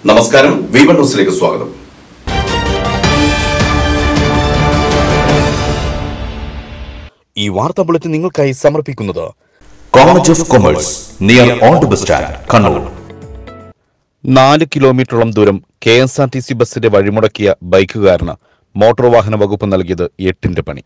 നമസ്കാരം V one ന്യൂസിലേക്ക് സ്വാഗതം ഈ വാർത്താ ബുള്ളറ്റിൻ നിങ്ങൾക്കായി സമർപ്പിക്കുന്നത് college of commerce near old bus stand Kannur നാല് കിലോമീറ്ററോളം ദൂരം K S R T C ബസിന്റെ വഴിമുടക്കിയ ബൈക്കുകാരന് മോട്ടോർ വാഹന വകുപ്പ് നൽകിയത് എട്ടിന്റെ പണി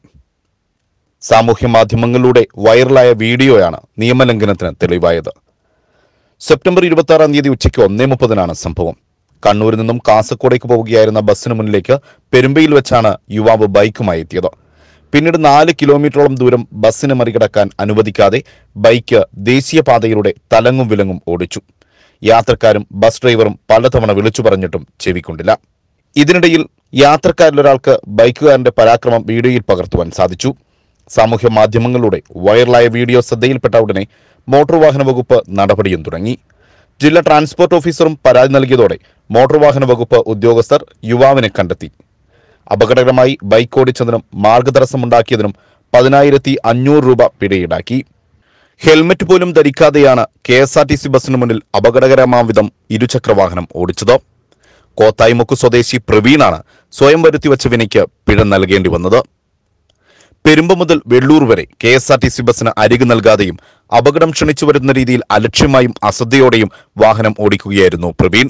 സാമൂഹ്യ മാധ്യമങ്ങളിലൂടെ വൈറലായ വീഡിയോയാണ് നിയമലംഘനത്തിന് തെളിവായത് സെപ്റ്റംബർ ഇരുപത്തി ആറാം തീയതി ഉച്ചയ്ക്ക് ഒന്നേ മുപ്പതിനാണ് സംഭവം കണ്ണൂരിൽ നിന്നും കാസർഗോഡേക്ക് പോവുകയായിരുന്ന ബസ്സിന് മുന്നിലേക്ക് പെരുമ്പയിൽ വെച്ചാണ് യുവാവ് ബൈക്കുമായി എത്തിയത് പിന്നീട് നാല് കിലോമീറ്ററോളം ദൂരം ബസ്സിന് മറികടക്കാൻ അനുവദിക്കാതെ ബൈക്ക് ദേശീയപാതയിലൂടെ തലങ്ങും വിലങ്ങും ഓടിച്ചു യാത്രക്കാരും ബസ് ഡ്രൈവറും പലതവണ വിളിച്ചു പറഞ്ഞിട്ടും ചെവിക്കൊണ്ടില്ല ഇതിനിടയിൽ യാത്രക്കാരിലൊരാൾക്ക് ബൈക്കുകാരന്റെ പരാക്രമം വീഡിയോയിൽ പകർത്തുവാൻ സാധിച്ചു സാമൂഹ്യ മാധ്യമങ്ങളിലൂടെ വൈറലായ വീഡിയോ ശ്രദ്ധയിൽപ്പെട്ട ഉടനെ മോട്ടോർ വാഹന വകുപ്പ് നടപടിയും തുടങ്ങി ജില്ലാ ട്രാൻസ്പോർട്ട് ഓഫീസറും പരാതി നൽകിയതോടെ മോട്ടോർ വാഹന വകുപ്പ് ഉദ്യോഗസ്ഥർ യുവാവിനെ കണ്ടെത്തി അപകടകരമായി ബൈക്ക് ഓടിച്ചതിനും മാർഗതടസ്സമുണ്ടാക്കിയതിനും പതിനായിരത്തി അഞ്ഞൂറ് രൂപ പിഴയിടാക്കി ഹെൽമറ്റ് പോലും ധരിക്കാതെയാണ് K S R T C ബസിന് മുന്നിൽ അപകടകരമാം വിധം ഇരുചക്രവാഹനം ഓടിച്ചത് കോത്തായിമുക്ക് സ്വദേശി പ്രവീണാണ് സ്വയം വരുത്തിവെച്ച വിനയ്ക്ക് പിഴ നൽകേണ്ടി വന്നത് പെരുമ്പ മുതൽ വെള്ളൂർ വരെ K S R T C ബസിന് അരികു നൽകാതെയും അപകടം ക്ഷണിച്ചു വരുന്ന രീതിയിൽ അലക്ഷ്യമായും അശ്രദ്ധയോടെയും വാഹനം ഓടിക്കുകയായിരുന്നു Praveen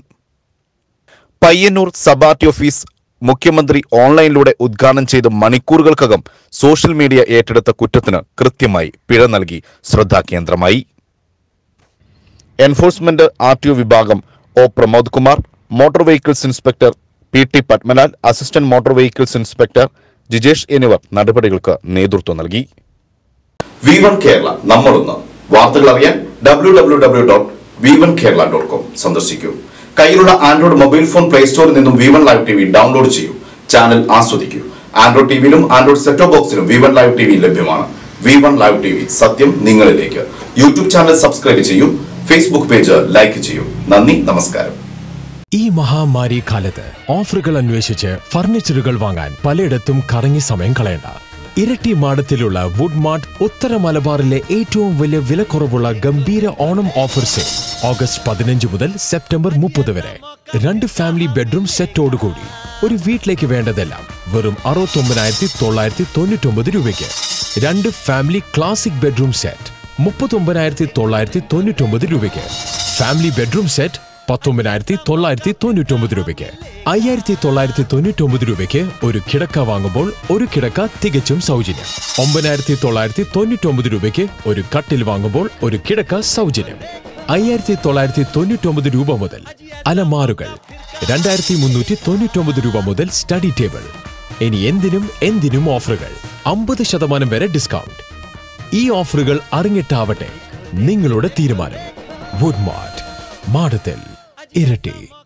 Payyanur sub R T office മുഖ്യമന്ത്രി ഓൺലൈനിലൂടെ ഉദ്ഘാടനം ചെയ്ത് മണിക്കൂറുകൾക്കകം സോഷ്യൽ മീഡിയ ഏറ്റെടുത്ത കുറ്റത്തിന് കൃത്യമായി പിഴ നൽകി ശ്രദ്ധാകേന്ദ്രമായി എൻഫോഴ്സ്മെന്റ് ആർ ടി ഒ വിഭാഗം ഒ Pramod Kumar motor vehicles inspector P T Padmalal assistant motor vehicles inspector Jijesh എന്നിവർ നടപടികൾക്ക് നേതൃത്വം നൽകി വി വൺ കേരള നമ്മളൊന്ന് വാർത്തകൾ അറിയാൻ W W W dot V one Kerala dot com സന്ദർശിക്കൂ കയ്യിലുള്ള ആൻഡ്രോയിഡ് മൊബൈൽ ഫോൺ പ്ലേ സ്റ്റോറിൽ നിന്നും V one live T V download ചെയ്യൂ ചാനൽ ആസ്വദിക്കൂ ആൻഡ്രോയിഡ് ടിവിയിലും ആൻഡ്രോയിഡ് സെറ്റോ ബോക്സിലും V one live T V ലഭ്യമാണ് V one live T V സത്യം നിങ്ങളിലേക്ക് യൂട്യൂബ് ചാനൽ സബ്സ്ക്രൈബ് ചെയ്യൂ ഫേസ്ബുക്ക് പേജ് ലൈക്ക് ചെയ്യൂ നന്ദി നമസ്കാരം ഈ മഹാമാരി കാലത്ത് ഓഫറുകൾ അന്വേഷിച്ച് ഫർണിച്ചറുകൾ വാങ്ങാൻ പലയിടത്തും കറങ്ങി സമയം കളയണ്ട ഇരട്ടി മാടത്തിലുള്ള വുഡ് മാർട്ട് ഉത്തര മലബാറിലെ ഏറ്റവും വലിയ വിലക്കുറവുള്ള ഗംഭീര ഓണം ഓഫർ സെയിൽ ഓഗസ്റ്റ് പതിനഞ്ച് മുതൽ സെപ്റ്റംബർ മുപ്പത് വരെ രണ്ട് ഫാമിലി ബെഡ്റൂം സെറ്റോടുകൂടി ഒരു വീട്ടിലേക്ക് വേണ്ടതെല്ലാം വെറും അറുപത്തൊമ്പതിനായിരത്തി തൊള്ളായിരത്തി തൊണ്ണൂറ്റൊമ്പത് രൂപയ്ക്ക് രണ്ട് ഫാമിലി ക്ലാസിക് ബെഡ്റൂം സെറ്റ് മുപ്പത്തൊമ്പതിനായിരത്തി തൊള്ളായിരത്തി തൊണ്ണൂറ്റൊമ്പത് രൂപയ്ക്ക് ഫാമിലി ബെഡ്റൂം സെറ്റ് പത്തൊമ്പതിനായിരത്തി തൊള്ളായിരത്തി തൊണ്ണൂറ്റൊമ്പത് രൂപയ്ക്ക് അയ്യായിരത്തി തൊള്ളായിരത്തി തൊണ്ണൂറ്റൊമ്പത് രൂപയ്ക്ക് ഒരു കിടക്ക വാങ്ങുമ്പോൾ ഒരു കിടക്ക തികച്ചും സൗജന്യം ഒമ്പതിനായിരത്തി തൊള്ളായിരത്തി തൊണ്ണൂറ്റൊമ്പത് രൂപയ്ക്ക് ഒരു കട്ടിൽ വാങ്ങുമ്പോൾ ഒരു കിടക്ക സൗജന്യം അയ്യായിരത്തി തൊള്ളായിരത്തി തൊണ്ണൂറ്റൊമ്പത് രൂപ മുതൽ അലമാറുകൾ രണ്ടായിരത്തി മുന്നൂറ്റി തൊണ്ണൂറ്റൊമ്പത് രൂപ മുതൽ സ്റ്റഡി ടേബിൾ ഇനി എന്തിനും എന്തിനും ഓഫറുകൾ അമ്പത് ശതമാനം വരെ ഡിസ്കൗണ്ട് ഈ ഓഫറുകൾ അറിഞ്ഞിട്ടാവട്ടെ നിങ്ങളുടെ തീരുമാനം വുഡ് മാർട്ട് മാടത്തിൽ ഇരട്ടി